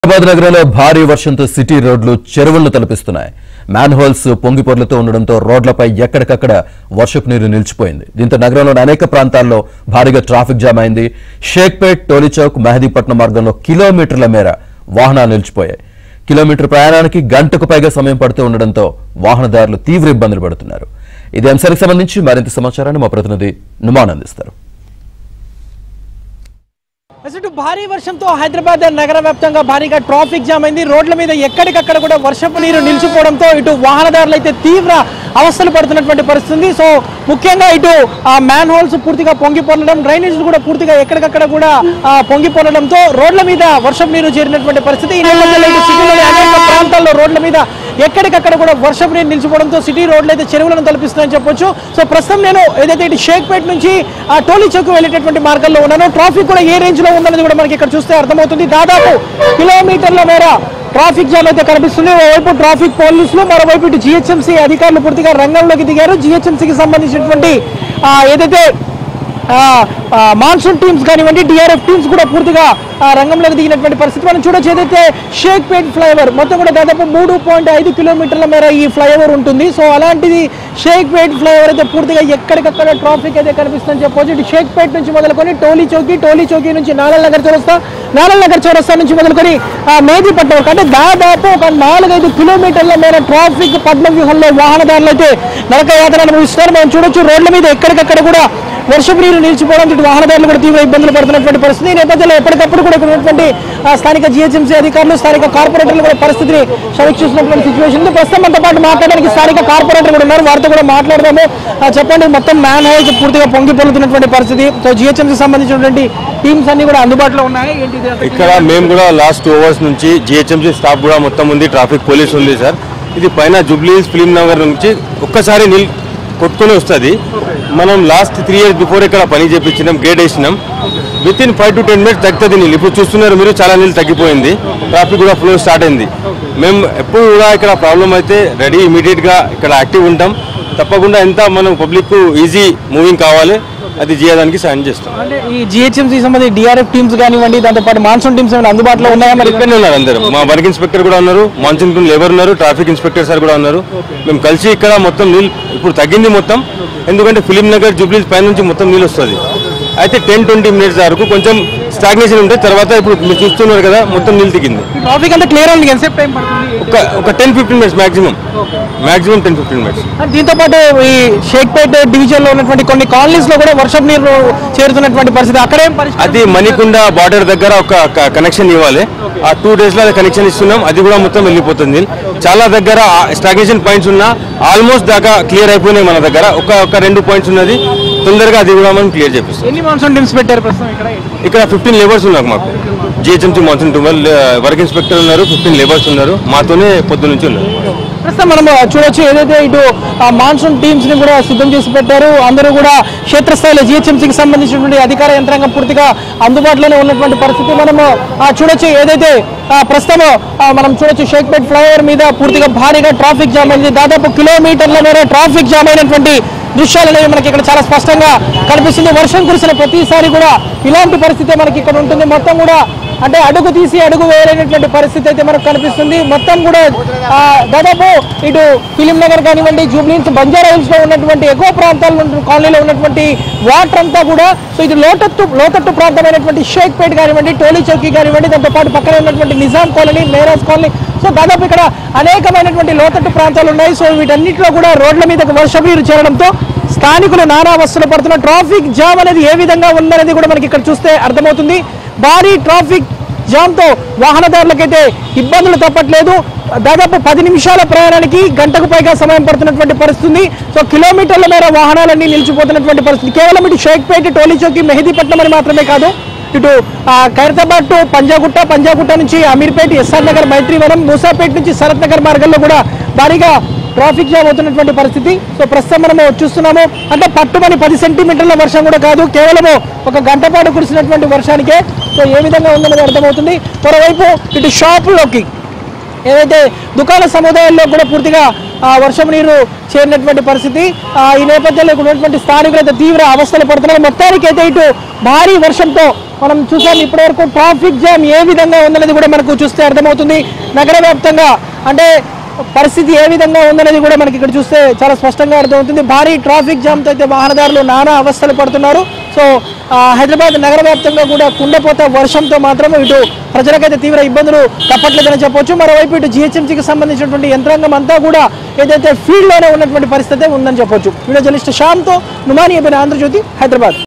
హైదరాబాద్ నగరంలో భారీ వర్షంతో సిటీ రోడ్లు చెరువులను తలపిస్తున్నాయి మ్యాన్ హోల్స్ పొంగిపొర్లతో ఉండడంతో రోడ్లపై ఎక్కడికక్కడ వర్షపు నీరు నిలిచిపోయింది దీంతో నగరంలోని అనేక ప్రాంతాల్లో భారీగా ట్రాఫిక్ జామ్ అయింది షేక్పేట్ టోలీచౌక్ మెహదీపట్నం మార్గంలో కిలోమీటర్ల మేర వాహనాలు నిలిచిపోయాయి కిలోమీటర్ ప్రయాణానికి గంటకు పైగా సమయం పడుతూ ఉండడంతో వాహనదారులు తీవ్ర ఇబ్బందులు పడుతున్నారు ఇదే అంశానికి సంబంధించి మరింత సమాచారాన్ని మా ప్రతినిధి నుమాన్ అందిస్తారు అసలు భారీ వర్షంతో హైదరాబాద్ నగర వ్యాప్తంగా భారీగా ట్రాఫిక్ జామ్ అయింది రోడ్ల మీద ఎక్కడికక్కడ కూడా వర్షపు నీరు నిలిచిపోవడంతో ఇటు వాహనదారులు అయితే తీవ్ర అవస్థలు పడుతున్నటువంటి పరిస్థితి ఉంది. సో ముఖ్యంగా ఇటు ఆ మ్యాన్ హోల్స్ పూర్తిగా పొంగి పొరలడం డ్రైనేజ్ కూడా పూర్తిగా ఎక్కడికక్కడ కూడా ఆ, పొంగి పొరలడంతో రోడ్ల మీద వర్షపు నీరు చేరినటువంటి పరిస్థితి ఈ నేపథ్యంలో ఇటు సిటీలోని అనేక ప్రాంతాల్లో రోడ్ల మీద ఎక్కడికక్కడ కూడా వర్షపు నీరు నిలిచిపోవడంతో సిటీ రోడ్లు అయితే చెరువులను తలపిస్తున్నాయని చెప్పొచ్చు సో ప్రస్తుతం నేను ఏదైతే ఇటు షేక్పేట్ నుంచి ఆ టోలీ చౌక్ వెళ్ళేటటువంటి మార్గంలో ఉన్నాను ట్రాఫిక్ కూడా ఏ రేంజ్ లో ఉందనేది కూడా మనకి ఇక్కడ చూస్తే అర్థమవుతుంది దాదాపు కిలోమీటర్ల మేర ట్రాఫిక్ జామ్ అయితే కనిపిస్తుంది ఓవైపు ట్రాఫిక్ పోలీసులు మరోవైపు ఇటు జిహెచ్ఎంసీ అధికారులు పూర్తిగా రంగంలోకి దిగారు జిహెచ్ఎంసీకి సంబంధించినటువంటి ఆ, ఏదైతే మాన్సూన్ టీమ్స్ కానివ్వండి డిఆర్ఎఫ్ టీమ్స్ కూడా పూర్తిగా ఆ, రంగంలోకి దిగినటువంటి పరిస్థితి మనం చూడొచ్చు ఏదైతే షేక్ పేట్ ఫ్లైఓవర్ మొత్తం కూడా దాదాపు మూడు పాయింట్ ఐదు కిలోమీటర్ల మేర ఈ ఫ్లైఓవర్ ఉంటుంది సో అలాంటిది షేక్ పేట్ ఫ్లైఓవర్ అయితే పూర్తిగా ఎక్కడికక్కడ ట్రాఫిక్ అయితే కనిపిస్తుందని చెప్పొచ్చు ఇటు షేక్ పేట్ నుంచి మొదలుకొని టోలీ చౌకీ టోలీ చౌకీ నుంచి నాలల్ నగర్ చౌరస్తా నాలల్ నగర్ చౌరస్తా నుంచి మొదలుకొని ఆ, మేదీపట్నం వరకు అంటే దాదాపు ఒక నాలుగైదు కిలోమీటర్ల మేర ట్రాఫిక్ పద్మ వ్యూహంలో వాహనదారులు అయితే నరక యాత్ర అనుభవిస్తున్నారు మనం చూడొచ్చు రోడ్ల మీద ఎక్కడికక్కడ కూడా వర్షపు నీరు నిలిచిపోవడం ఇటు వాహనదారులు కూడా తీవ్ర ఇబ్బందులు పడుతున్నటువంటి పరిస్థితి ఈ నేపథ్యంలో ఎప్పటికప్పుడు కూడా ఇక్కడ ఉన్నటువంటి ఆ, స్థానిక జిహెచ్ఎంసీ అధికారులు స్థానిక కార్పొరేటర్లు కూడా పరిస్థితిని సమీక్షిస్తున్నటువంటి సిచ్యువేషన్ ఉంది ప్రస్తుతం మనతో పాటు మాట్లాడడానికి స్థానిక కార్పొరేటర్ కూడా ఉన్నారు వారితో కూడా మాట్లాడదాము ఆ, చెప్పండి మొత్తం మ్యాన్ హోల్స్ పూర్తిగా పొంగి పొలుతున్నటువంటి పరిస్థితి సో జిహెచ్ఎంసీ సంబంధించినటువంటి టీమ్స్ అన్ని కూడా అందుబాటులో ఉన్నాయి ఏంటి ఇది అసలు? ఇక్కడ మేము కూడా లాస్ట్ టూ అవర్స్ నుంచి జిహెచ్ఎంసీ స్టాఫ్ కూడా మొత్తం ఉంది ట్రాఫిక్ పోలీస్ ఉంది సార్ ఇది పైన జూబ్లీస్ ఫిలిం నగర్ నుంచి ఒక్కసారి నిల్ కొట్టుకొని వస్తుంది మనం లాస్ట్ త్రీ ఇయర్స్ బిఫోర్ ఇక్కడ పని చేపించినాం గేట్ వేసినాం within five to ten minutes తగ్గుతుంది నీళ్ళు ఇప్పుడు చూస్తున్నారు మీరు చాలా నీళ్ళు తగ్గిపోయింది ట్రాఫిక్ కూడా ఫ్లో స్టార్ట్ అయింది మేము ఎప్పుడు కూడా ఇక్కడ ప్రాబ్లం అయితే రెడీ ఇమీడియట్గా ఇక్కడ యాక్టివ్ ఉంటాం తప్పకుండా ఎంత మనం పబ్లిక్ ఈజీ మూవింగ్ కావాలి అది చేయడానికి సాయం చేస్తాం అంటే ఈ జిహెచ్ఎంసీ సంబంధించి డిఆర్ఎఫ్ టీమ్స్ కానివ్వండి దాంతో పాటు మాన్సూన్ టీమ్స్ ఏమైనా అందుబాటులో ఉన్నాయా మరి ఇక్కడనే ఉన్నారు అందరూ మా వర్క్ ఇన్స్పెక్టర్ కూడా ఉన్నారు మాన్సూన్ టీమ్ లేబర్ ఉన్నారు ట్రాఫిక్ ఇన్స్పెక్టర్ సార్ కూడా ఉన్నారు మేము కలిసి ఇక్కడ మొత్తం నీళ్ళు ఇప్పుడు తగ్గింది మొత్తం ఎందుకంటే ఫిలిం నగర్ జూబ్లీస్ పై నుంచి మొత్తం నీళ్ళు వస్తుంది అయితే టెన్ ట్వంటీ మినిట్స్ వరకు కొంచెం స్టాగ్నేషన్ ఉంటే తర్వాత ఇప్పుడు మీరు చూస్తున్నారు కదా మొత్తం నీళ్ళు దిగింది ట్రాఫిక్ అంతా క్లియర్ అవ్వడానికి ఎంతసేపు టైం పడుతుంది ఒక ఒక ten fifteen minutes maximum maximum ten fifteen minutes and దీంతో పాటు ఈ షేక్పేట్ డివిజన్ లో ఉన్నటువంటి కొన్ని కాలనీస్ లో కూడా వర్షం నీరు చేరుతున్నటువంటి పరిస్థితి అక్కడేం పరిస్థితి అది మణికొండ బార్డర్ దగ్గర ఒక కనెక్షన్ ఇవ్వాలి ఆ టూ డేస్ లో కనెక్షన్ ఇస్తున్నాం అది కూడా మొత్తం వెళ్ళిపోతుంది చాలా దగ్గర స్టాగ్నేషన్ పాయింట్స్ ఉన్నా ఆల్మోస్ట్ దాకా క్లియర్ అయిపోయినాయి మన దగ్గర ఒక ఒక రెండు పాయింట్స్ ఉన్నది తొందరగా అది కూడా మనం క్లియర్ చేపిస్తాం ఎన్ని మాన్సూన్ టీమ్స్ పెట్టారు ప్రస్తుతం ఇక్కడ ఇక్కడ ఫిఫ్టీన్ లేబర్స్ ఉన్నారు మాకు GHMC monsoon twelve work inspector ఉన్నారు ఫిఫ్టీన్ లేబర్స్ ఉన్నారు మాతోనే పొద్దు నుంచి ఉన్నారు ప్రస్తుతం మనం చూడొచ్చు ఏదైతే ఇటు ఆ మాన్సూన్ టీమ్స్ ని కూడా సిద్ధం చేసి పెట్టారు అందరూ కూడా క్షేత్రస్థాయిలో జిహెచ్ఎంసీకి సంబంధించినటువంటి అధికార యంత్రాంగం పూర్తిగా అందుబాటులోనే ఉన్నటువంటి పరిస్థితి మనము ఆ, చూడొచ్చు ఏదైతే ఆ, ప్రస్తుతం ఆ, మనం చూడొచ్చు షేక్పేట్ ఫ్లైఓవర్ మీద పూర్తిగా భారీగా ట్రాఫిక్ జామ్ అయింది దాదాపు కిలోమీటర్ల మేర ట్రాఫిక్ జామ్ అయినటువంటి దృశ్యాలు అనేవి మనకి ఇక్కడ చాలా స్పష్టంగా కనిపిస్తుంది వర్షం కురిసిన ప్రతిసారి కూడా ఇలాంటి పరిస్థితి మనకి ఇక్కడ ఉంటుంది మొత్తం కూడా అంటే అడుగు తీసి అడుగు వేయలేనటువంటి పరిస్థితి అయితే మనకు కనిపిస్తుంది మొత్తం కూడా ఆ, దాదాపు ఇటు ఫిలిం నగర్ కానివ్వండి జూబ్లీన్స్ బంజారా హిల్స్ లో ఉన్నటువంటి ఎగువ ప్రాంతాల్లో ఉన్న కాలనీలో ఉన్నటువంటి వాటర్ అంతా కూడా సో ఇది లోతట్టు లోతట్టు ప్రాంతమైనటువంటి షేక్పేట్ కానివ్వండి టోలీ చౌకీ కానివ్వండి దాంతో పాటు పక్కన ఉన్నటువంటి Nizam colony Meraj colony so దాదాపు ఇక్కడ అనేకమైనటువంటి లోతట్టు ప్రాంతాలు ఉన్నాయి సో వీటన్నిటిలో కూడా రోడ్ల మీదకు వర్షం నీరు చేరడంతో స్థానికులు నానా అవస్థలు పడుతున్న ట్రాఫిక్ జామ్ అనేది ఏ విధంగా ఉందనేది కూడా మనకి ఇక్కడ చూస్తే అర్థమవుతుంది భారీ ట్రాఫిక్ జామ్తో వాహనదారులకైతే ఇబ్బందులు తప్పట్లేదు దాదాపు పది నిమిషాల ప్రయాణానికి గంటకు పైగా సమయం పడుతున్నటువంటి పరిస్థితి ఉంది. సో కిలోమీటర్ల మేర వాహనాలన్నీ నిలిచిపోతున్నటువంటి పరిస్థితి కేవలం ఇటు షేక్పేట టోలీ చౌకీ మెహదీపట్నం అని మాత్రమే కాదు ఇటు ఆ, ఖైరతాబాద్ టు పంజాగుట్ట పంజాగుట్ట నుంచి అమీర్పేట్ ఎస్ఆర్ నగర్ మైత్రివనం మూసాపేట్ నుంచి శరత్ నగర్ మార్గంలో కూడా భారీగా ట్రాఫిక్ జామ్ అవుతున్నటువంటి పరిస్థితి సో ప్రస్తుతం మనము చూస్తున్నాము అంటే పట్టుమని పది సెంటీమీటర్ల వర్షం కూడా కాదు కేవలము ఒక గంట పాటు కురిసినటువంటి వర్షానికే సో ఏ విధంగా ఉందనేది అర్థమవుతుంది మరోవైపు ఇటు షాపులోకి ఏదైతే దుకాణ సముదాయాల్లో కూడా పూర్తిగా ఆ, వర్షం నీరు చేరినటువంటి పరిస్థితి ఆ, ఈ నేపథ్యంలో ఇక్కడ ఉన్నటువంటి స్థానికులు అయితే తీవ్ర అవస్థలు పడుతున్నారు మొత్తానికి అయితే ఇటు భారీ వర్షంతో మనం చూసాం ఇప్పటివరకు ట్రాఫిక్ జామ్ ఏ విధంగా ఉందనేది కూడా మనకు చూస్తే అర్థమవుతుంది నగర వ్యాప్తంగా అంటే పరిస్థితి ఏ విధంగా ఉందనేది కూడా మనకి ఇక్కడ చూస్తే చాలా స్పష్టంగా అర్థమవుతుంది భారీ ట్రాఫిక్ జామ్తో అయితే వాహనదారులు నానా అవస్థలు పడుతున్నారు సో ఆ, హైదరాబాద్ నగర వ్యాప్తంగా కూడా కుండపోత వర్షంతో మాత్రం ఇటు ప్రజలకైతే తీవ్ర ఇబ్బందులు తప్పట్లేదని చెప్పొచ్చు మరోవైపు ఇటు జిహెచ్ఎంసీకి సంబంధించినటువంటి యంత్రాంగం అంతా కూడా ఏదైతే ఫీల్డ్లోనే ఉన్నటువంటి పరిస్థితి ఉందని చెప్పొచ్చు వీడియో జర్నలిస్ట్ శ్యామ్తో నుమాని అయిపోయిన ఆంధ్రజ్యోతి హైదరాబాద్